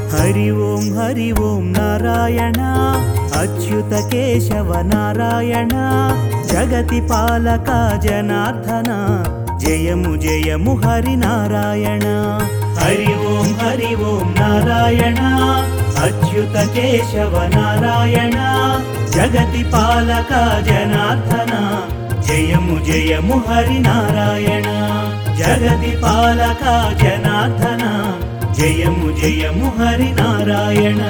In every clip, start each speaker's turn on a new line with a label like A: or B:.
A: హరి ఓం హరి ఓం నారాయణ అచ్యుత కేశవ నారాయణ జగతి పాలక జనార్దన జయము జయము హరి నారాయణ హరి ఓం హరి ఓం నారాయణ అచ్యుత కేశవ నారాయణ జగతి పాలక జనార్దన జయము జయము హరి నారాయణ జగతి పాలక జనార్దన జయము జయము హరి నారాయణ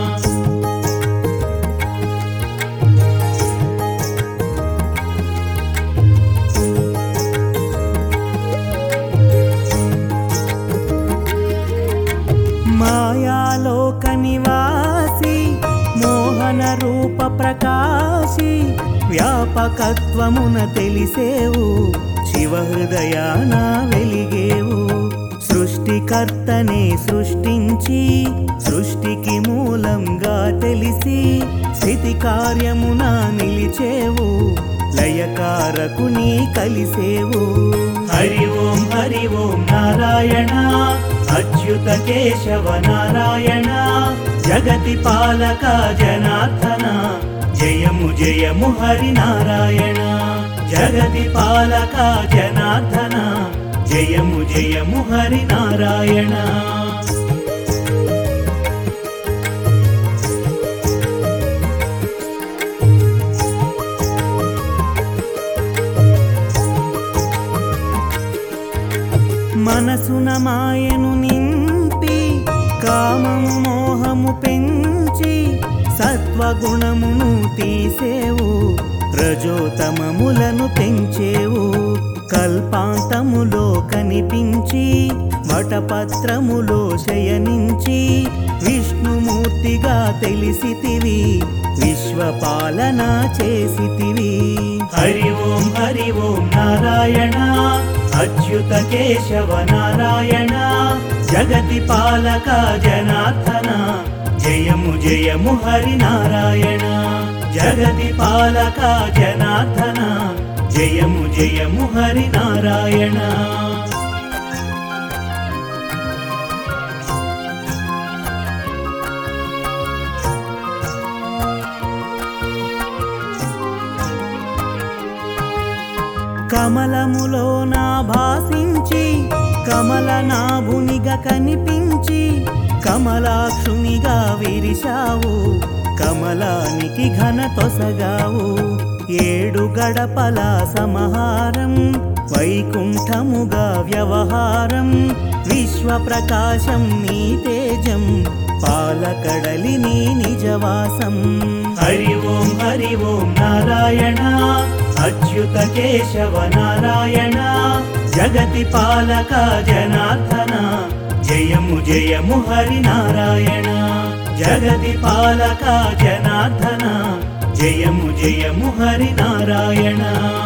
A: మాయాలోక నివాసి మోహన రూప ప్రకాశి వ్యాపకత్వమున తెలిసేవు శివ హృదయాన వెలిగేవు సృష్టికర్తనే సృష్టించి సృష్టికి మూలంగా తెలిసి స్థితి కార్యమున నిలిచేవు లయకారకుని కలిసేవు హరి ఓం హరి ఓం నారాయణ అచ్యుత కేశవ నారాయణ జగతి పాలక జనార్దన జయము జయము హరి నారాయణ జగతి పాలక జనార్దన జయము జయము హరి నారాయణ మనసున మాయను నింపి కామము మోహము పెంచి సత్వగుణమును తీసేవు రజోతమములను పెంచేవు కల్పాంతములో కనిపించి వటపత్రములో శయనించి విష్ణుమూర్తిగా తెలిసితివి విశ్వపాలన చేసితివి హరి ఓం హరి ఓం నారాయణ అచ్యుత కేశవ నారాయణ జగతి పాలక జనార్దన జయము జయము హరి నారాయణ జగతి పాలక జనార్దన జయము జయము హరి నారాయణ కమలములో నా భాసించి కమల నాభునిగా కనిపించి కమలాక్షునిగా విరిశావు కమలానికి ఘన తొసగావు ఏడు గడపల సమహారం వైకుంఠముగా వ్యవహారం విశ్వ ప్రకాశం నీ తేజం పాలకడలి నీ నిజవాసం హరి ఓం హరి ఓం నారాయణ అచ్యుత కేశవ నారాయణ జగతి పాలక జనార్దన జయము జయము హరి నారాయణ జగతి పాలక జనార్దన జయము జయము హరి నారాయణ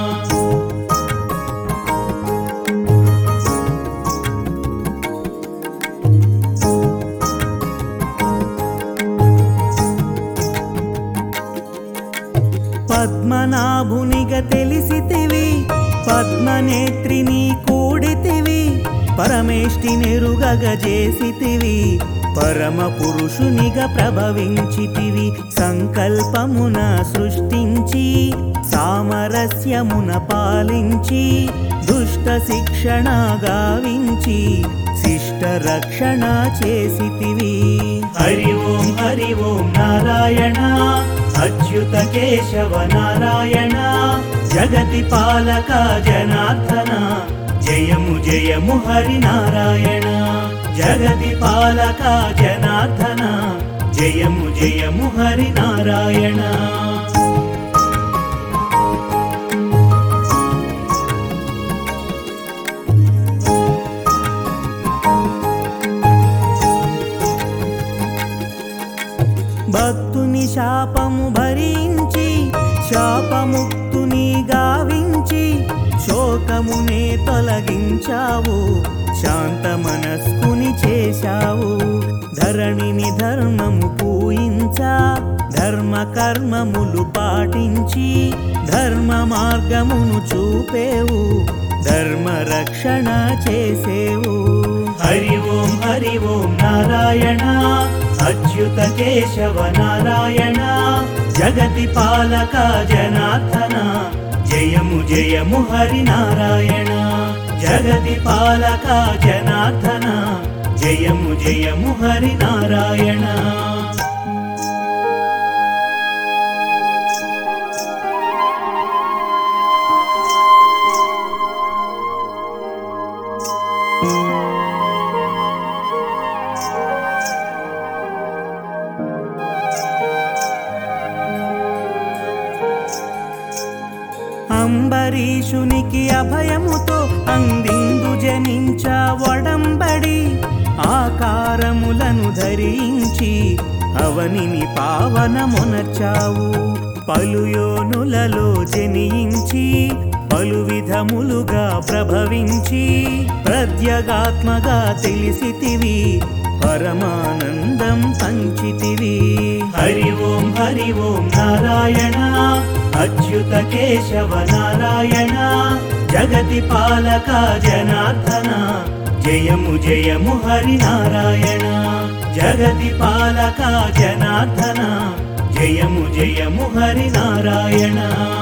A: పద్మనాభునిగా తెలిసితివి పద్మనేత్రిని కూడితివి పరమేష్టి నెరుగగ చేసితివి పరమ పురుషునిగా ప్రభవించితివి సంకల్పమున సృష్టించి సామరస్యమున పాలించి దుష్ట శిక్షణ గావించి శిష్ట రక్షణ చేసితివి హరి ఓం హరి ఓం నారాయణ అచ్యుత కేశవ నారాయణ జగతి పాలక జనార్దన జయము జయము హరి నారాయణ జగతి పాలక జనార్దన జయము జయము హరి నారాయణ భక్తుని శాపము భరించి శాపముక్తుని గావించి శోకమునే తొలగించావు శాంత మనస్కుని చేశావు ధరణిని ధర్మము పూయించా ధర్మ కర్మములు పాటించి ధర్మ మార్గమును చూపేవు ధర్మ రక్షణ చేసేవు హరి ఓం హరి ఓం నారాయణ అచ్యుత కేశవ నారాయణ జగతి పాలక జనార్దన జయము జయము హరి నారాయణ జగతి పాలక జనార్దన జయము జయము హరి నారాయణ అంబరీషునికి అభయముతో అందిందు జనించ వడంబడి ఆకారములను ధరించి అవనిని పావనమునర్చావు పలుయోనులలో జనించి పలు విధములుగా ప్రభవించి ప్రత్యగాత్మగా తెలిసితివి పరమానందం పంచితివి హరి ఓం హరి ఓం నారాయణ అచ్యుత కేశవ నారాయణ జగతి పాలక జనార్దన జయము జయము హరి నారాయణ జగతి పాలక జనార్దన జయము జయము హరి నారాయణ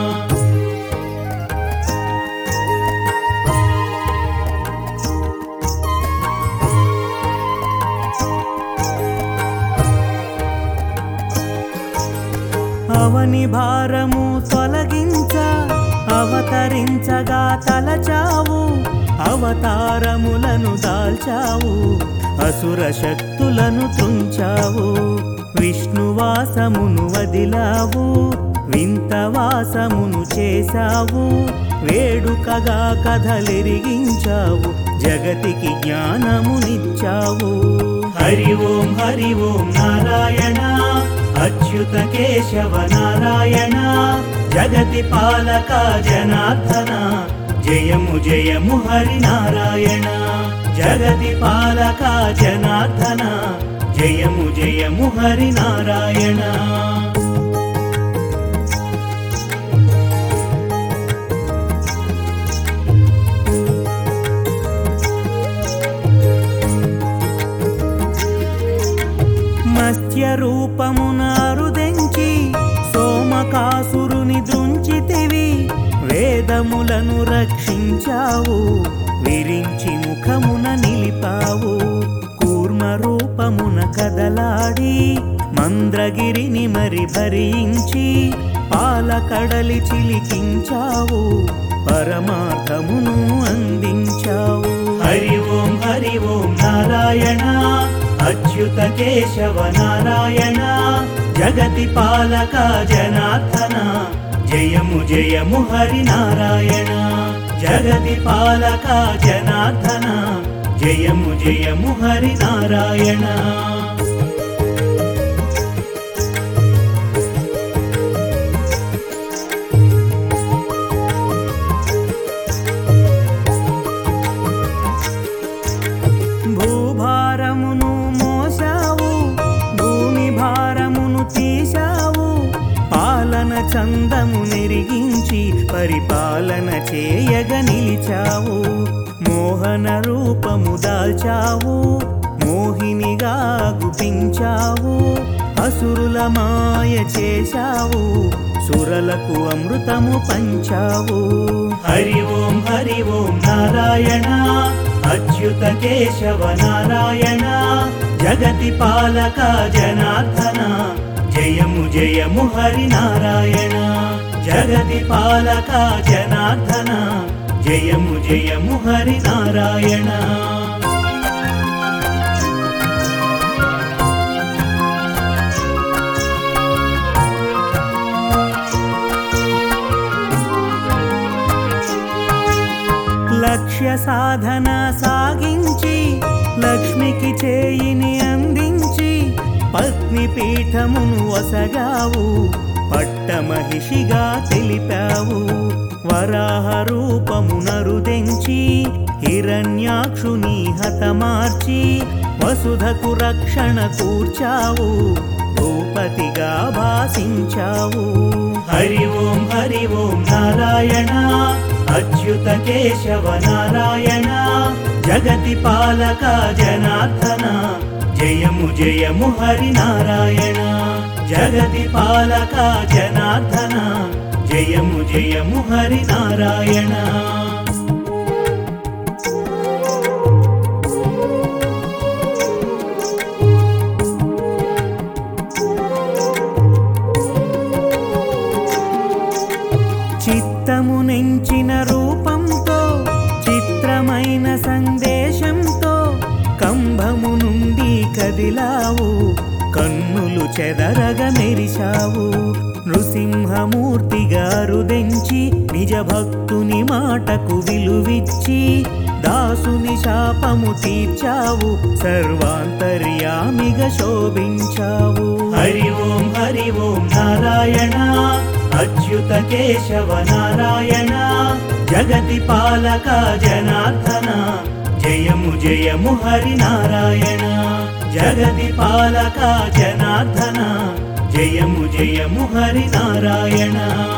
A: అవని భారము తొలగించ అవతరించగా తలచావు అవతారములను దాల్చావు అసుర శక్తులను తుంచావు విష్ణువాసమును వదిలావు వింతవాసమును చేశావు వేడుకగా కథలెరిగించావు జగతికి జ్ఞానమునిచ్చావు హరి ఓం హరి ఓం నారాయణ అచ్యుత కేశవ నారాయణ జగతి పాలక జనార్దన జయము జయము హరి నారాయణ జగతి పాలక జనార్దన జయము జయము హరి నారాయణ మత్స్య రూపమున అరుదెంచి సోమకాసురుని దృంచితివి వేదములను రక్షించావు విరించి ముఖమున నిలిపావు కూర్మ రూపమున కదలాడి మంద్రగిరిని మరి భరించి పాలకడలి చిలికించావు పరమార్థమును అందించావు హరి ఓం హరి ఓం నారాయణ అచ్యుత కేశవ నారాయణ జగతి పాలక జనార్దన జయము జయము హరి నారాయణ జగతి పాలక జనార్దన జయము జయము హరి నారాయణ భూభారమును మోసావు భూమి భారమును తీశావు పాలన చందము నెరిగించి పరిపాలన చేయగ నిలిచావు మోహన రూపము దాల్చావు మోహినిగా గుపించావు అసురుల మాయ చేశావు సురలకు అమృతము పంచావు హరి ఓం హరి ఓం నారాయణ అచ్యుత కేశవ నారాయణ జగతి పాలక జనార్దన జయము జయము హరి నారాయణ జగతి పాలక జనార్దన జయము జయము హరి నారాయణ లక్ష్య సాధన సాగించి లక్ష్మికి చేయిని అందించి పత్ని పీఠమును వసగావు పట్టమహిషిగా తెలిపావు వరాహ రూపమునరుదెంచి హిరణ్యాక్షుని హతమార్చి వసుధకు రక్షణ కూర్చావు భూపతిగా భాసించావు హరి ఓం హరి ఓం నారాయణ అచ్యుత కేశవ నారాయణ జగతి పాలక జనార్దన జయము జయము హరినారాయణ జగతి పాలక జనార్దన జయము జయము హరినారాయణ చిత్తము నెంచిన రూపంతో చిత్రమైన సందేశంతో కంభము నుండి కదిలావు కన్నులు చెదరగ మెరిశావు నృసింహమూర్తిగా రుదెంచి నిజ భక్తుని మాటకు విలువిచ్చి దాసుని శాపము తీర్చావు సర్వాంతర్యామిగా శోభించావు హరి ఓం హరి ఓం నారాయణ అచ్యుత కేశవ నారాయణ జగతి పాలక జనార్దన జయము జయము హరి నారాయణ జగతి పాలక జనార్దన జయము జయము హరి నారాయణ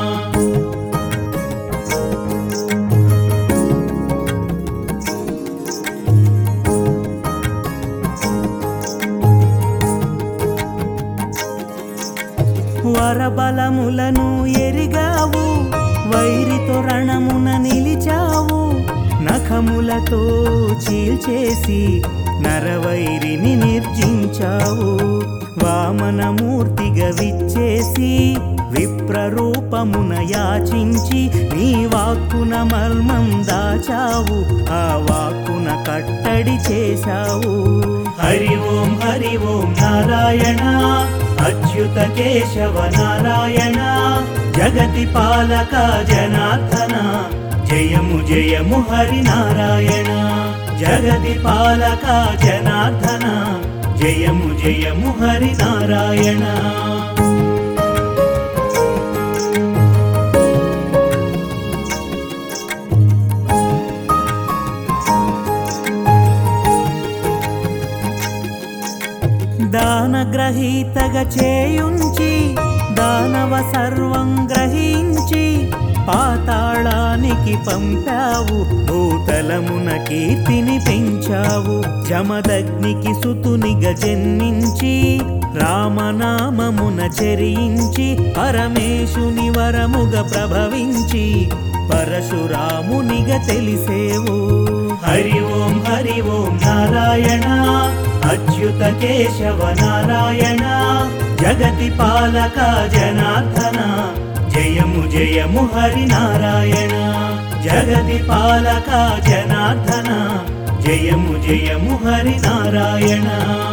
A: వరబలములను ఎరిగావు వైరితో రణమున నిలిచావు నఖములతో చీల్చేసి నరవైరిని నిర్జించావు వామనమూర్తిగా విచ్చేసి విప్రరూపమున యాచించి నీ వాక్కున మర్మం దాచావు ఆ వాక్కున కట్టడి చేశావు హరి ఓం హరి ఓం నారాయణ అచ్యుత కేశవ నారాయణ జగతి పాలక జనార్దన జయము జయము హరి నారాయణ జగతి పాలక జనార్దన జయము జయము హరి నారాయణ దానగ్రహీతగా చేయుంచి దానవ సర్వం గ్రహించి పాతాళానికి పంపావు భూతలమున కీర్తిని పెంచావు జమదగ్నికి సుతునిగా జన్మించి రామనామమున చెరించి పరమేశుని వరముగా ప్రభవించి పరశురామునిగా తెలిసేవు హరి ఓం హరి ఓం నారాయణ అచ్యుత కేశవ నారాయణ జగతి పాలక జనార్దన జయము జయము హరి నారాయణ జగతి పాలక జనార్దన జయము జయము హరి నారాయణ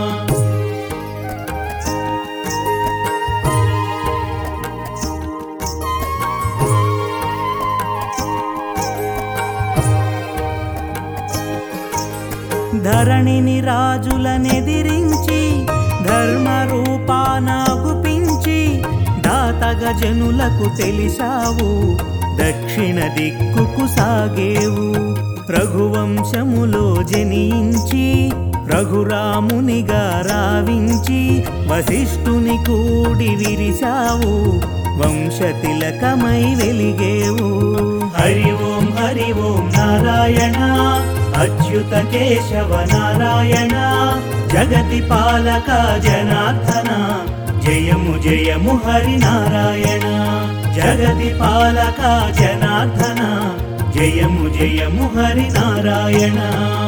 A: ధరణిని రాజులనెదిరించి ధర్మ రూపాన గుపించి దాతగ జనులకు తెలిసావు దక్షిణ దిక్కుకు సాగేవు రఘువంశములో జనించి రఘురామునిగా రావించి వశిష్ఠుని కూడి విరిశావు వంశతిలకమై వెలిగేవు హరి ఓం హరి ఓం నారాయణ అచ్యుత కేశవ నారాయణ జగతి పాలక జనార్దన జయము జయము హరి నారాయణ జగతి పాలక జనార్దన జయము జయము హరి నారాయణ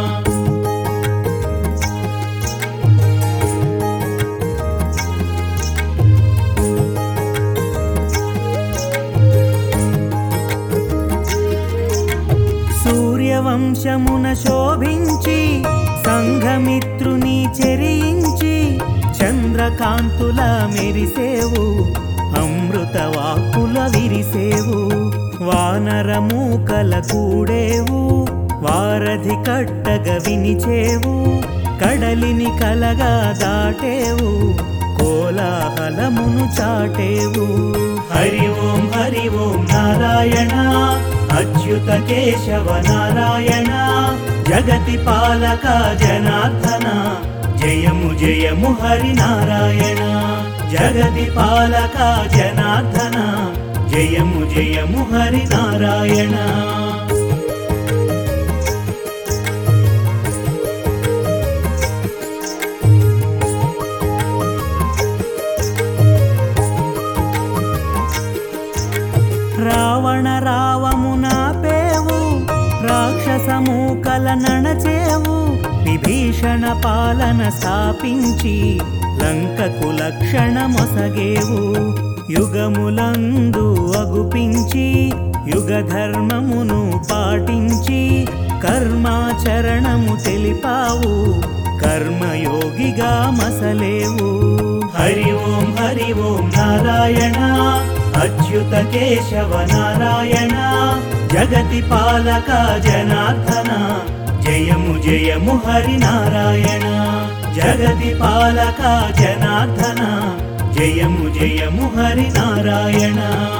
A: సూర్యవంశమున శోభించి సంఘమిత్రుని చెరించి చంద్రకాంతుల మెరిసేవు అమృత వాక్కుల విరిసేవు వానరమూకల కూడేవు వారధి కట్టగ వినిచేవు కడలిని కలగా దాటేవు కోలాహలమును చాటేవు హరి ఓం హరి ఓం నారాయణ అచ్యుత కేశవ నారాయణ జగతి పాలక జనార్దన జయము జయము హరి నారాయణ జగతి పాలక జనార్దన జయము జయము హరి నారాయణ నణచేవు విభీషణ పాలన స్థాపించి లంకకు లక్షణ మొసగేవు యుగములందు అగుపించి యుగ ధర్మమును పాటించి కర్మాచరణము తెలిపావు కర్మయోగిగా మసలేవు హరి ఓం హరి ఓం నారాయణ అచ్యుత కేశవ నారాయణ జగతి పాలక జనార్దన జయము జయము హరి నారాయణ జగతి పాలక జనార్దన జయము జయము హరి నారాయణ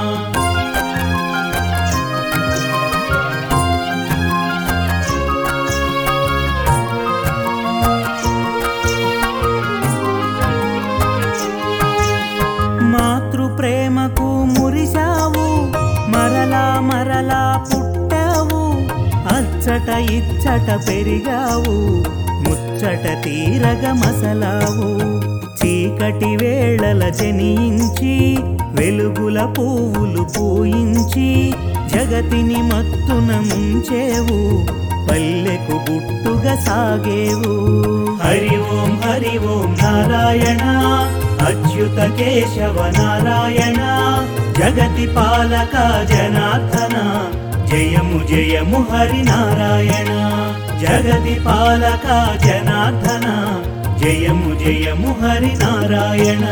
A: మాతృ ప్రేమకు మురిశావు మరలా మరలా పుట్టావు అచ్చట ఇచ్చట పెరిగావు ముచ్చట తీరగ మసలావు చీకటి వేళల జనించి వెలుగుల పువ్వులు పూయించి జగతిని మత్తున ముంచేవు పల్లెకు గుట్టుగా సాగేవు హరి ఓం హరి ఓం నారాయణ అచ్యుత కేశవ నారాయణ జగతి పాలక జనార్దన జయము జయము హరి నారాయణ జగతి పాలక జనార్దన జయము జయము హరి నారాయణ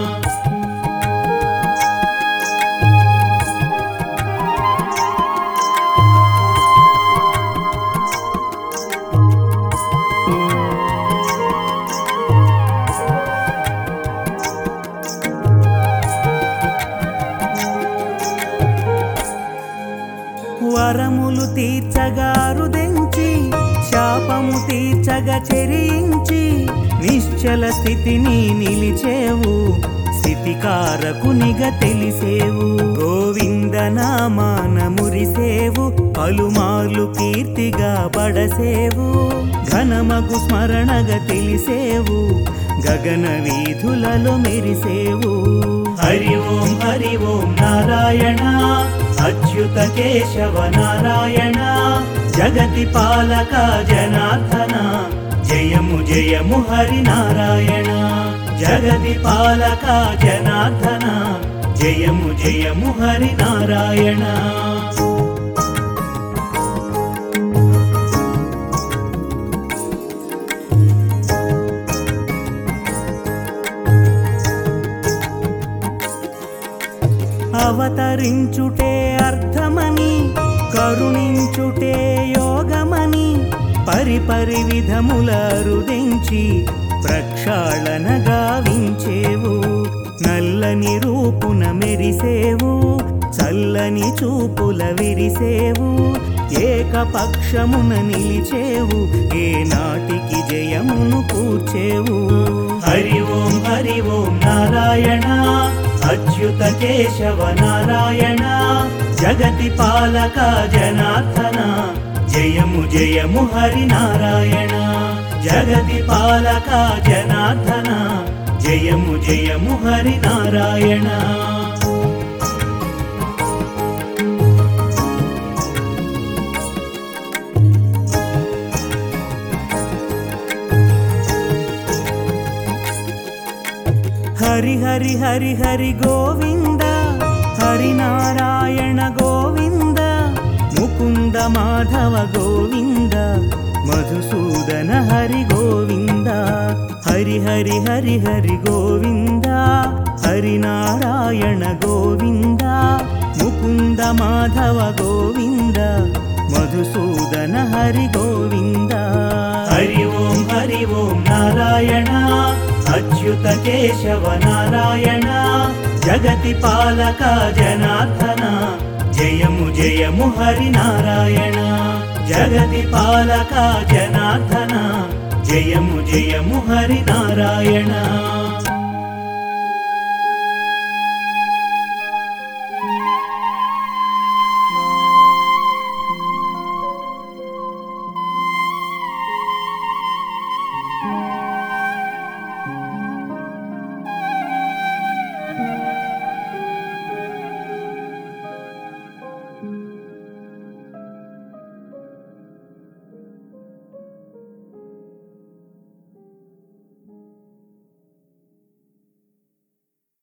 A: వరములు తీర్చగా రుదెంచి శాపము తీర్చగా చెరించి నిశ్చల స్థితిని నిలిచేవు స్థితికారకునిగా తెలిసేవు గోవింద నామాన మురిసేవు పలుమార్లు కీర్తిగా పడసేవు ఘనమగు స్మరణగా తెలిసేవు గగన వీధులలో మెరిసేవు హరి ఓం హరి ఓం నారాయణ అచ్యుత కేశవ నారాయణ జగతి పాలక జనార్దన జయము జయము హరి నారాయణ జగతి పాలక జనార్దన జయము జయము హరి నారాయణ అవతరించుటే అర్థమని కరుణించుటే యోగమని పరిపరి విధముల రుదించి ప్రక్షాళన గావించేవు నల్లని రూపున మెరిసేవు చల్లని చూపుల విరిసేవు ఏకపక్షమున నిలిచేవు ఏ నాటికి జయమును కూర్చేవు హరి ఓం హరి ఓం నారాయణ అచ్యుత కేశవ నారాయణ జగతి పాలక జనార్దన జయము జయము హరి నారాయణ జగతి పాలక జనార్దన జయము జయము హరి నారాయణ హరి హరి హరి హరి గోవింద హరి నారాయణ గోవింద ముకుంద మాధవ గోవింద మధుసూదన హరి గోవింద హరి హరి హరి హరి గోవింద హరి నారాయణ గోవింద ముకుంద మాధవ గోవింద మధుసూదన హరి గోవింద హరి ఓం హరి ఓం నారాయణ అచ్యుత కేశవ నారాయణ జగతి పాలక జనార్దన జయము జయము హరి నారాయణ జగతి పాలక జనార్దన జయము జయము హరి నారాయణ